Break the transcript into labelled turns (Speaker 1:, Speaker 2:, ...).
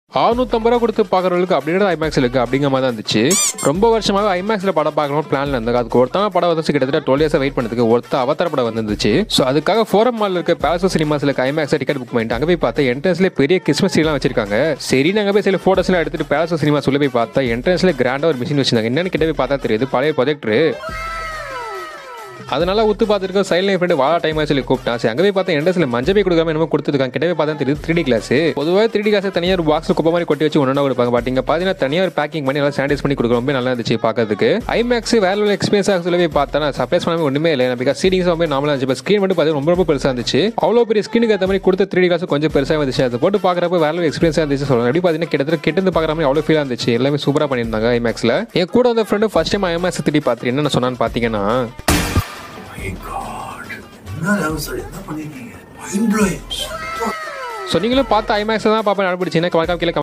Speaker 1: அறுநூத்தம்பது ரூபா கொடுத்து பார்க்குறவங்களுக்கு அப்படின்றது ஐமேக்ஸ் இருக்கு அப்படிங்கிற மாதிரி தான் இருந்துச்சு ரொம்ப வருஷமாவே ஐமேக்ஸில் படம் பார்க்கணும் பிளான்ல இருந்தாங்க அதுக்கு ஒருத்தான படம் வந்துச்சு கிட்டத்தட்ட டுவெல் இயர்ஸ் வெயிட் பண்ணதுக்கு ஒருத்த அவதார படம் வந்துருந்துச்சு ஸோ அதுக்காக ஃபோரம் மால் இருக்க பேலசோ சினிமாஸில் ஐமேக்ஸ் டிக்கெட் புக் பண்ணிட்டு அங்கே போய் பார்த்தா என்ட்ரன்ஸ்ல பெரிய கிறிஸ்மஸ் ட்ரீலாம் வச்சிருக்காங்க சரி நாங்கள் போய் சில ஃபோட்டோஸ்லாம் எடுத்துட்டு பேலசோ சினிமாஸ் உள்ள போய் பார்த்தா என்ட்ரன்ஸ்ல கிராண்டாக ஒரு மிஷின் வச்சிருந்தாங்க என்னன்னு கிட்ட போய் பார்த்தா தெரியுது பழைய ப்ரொஜெக்டர் அதனால உத்து பார்த்துருக்கோம் சைல்ட் ஃப்ரெண்டு வாழா டைம் சொல்லி கூப்பிட்டான் சரி அங்கே போய் பார்த்தா எண்டஸ்ல மஞ்சள் போய் கொடுக்காம என்னமோ கொடுத்துருக்காங்க கிட்டவே பார்த்தா தெரியுது த்ரீ டி கிளாஸ் பொதுவாக த்ரீ டி கிளாஸ் தனியாக ஒரு பாக்ஸ் குப்பை மாதிரி கொட்டி வச்சு ஒன்றா கொடுப்பாங்க பட் இங்கே பார்த்தீங்கன்னா தனியாக ஒரு பேக்கிங் பண்ணி நல்லா சானிடைஸ் பண்ணி கொடுக்குற ரொம்ப நல்லா இருந்துச்சு பார்க்கறதுக்கு ஐமேக்ஸ் வேற ஒரு எக்ஸ்பீரியன்ஸாக சொல்லி போய் பார்த்தா நான் சர்ப்ரைஸ் பண்ணாமல் ஒன்றுமே இல்லை பிகாஸ் சீடிங்ஸ் ரொம்ப நார்மலாக இருந்துச்சு இப்போ ஸ்க்ரீன் மட்டும் பார்த்தீங்கன்னா ரொம்ப ரொம்ப பெருசாக இருந்துச்சு அவ்வளோ பெரிய ஸ்க்ரீனுக்கு ஏற்ற மாதிரி கொடுத்த த்ரீ டி கிளாஸ் கொஞ்சம் பெருசாக இருந்துச்சு அதை போட்டு பார்க்குறப்ப வேற ஒரு எக்ஸ்பீரியன்ஸாக இருந்துச்சு சொல்லலாம் எப்படி பார்த்தீங்கன்னா கிட்டத்தட்ட கிட்ட இருந்து பார்க்குற மாதிரி அவ்வளோ ஃபீலாக இருந்துச்சு எல்லாமே சூப்பராக பண்ணியிருந்தாங்க ஐமேக்ஸில் என் கூட வந்த ஃப்ரெண்டு ஃபர்ஸ்ட் டைம் ஐமேக்ஸ் திட்டி பார்த்துட்டு என்ன சொன்னான்னு பார்த்தீங்கன்னா
Speaker 2: My God. என்ன லெவல் சார் என்ன பண்ணிருக்கீங்க மைண்ட் ப்ளோயிங்
Speaker 1: ஸோ நீங்களும் பார்த்து ஐமேக்ஸ் தான் பார்ப்பேன் அனுப்பிடுச்சு என்ன கீழே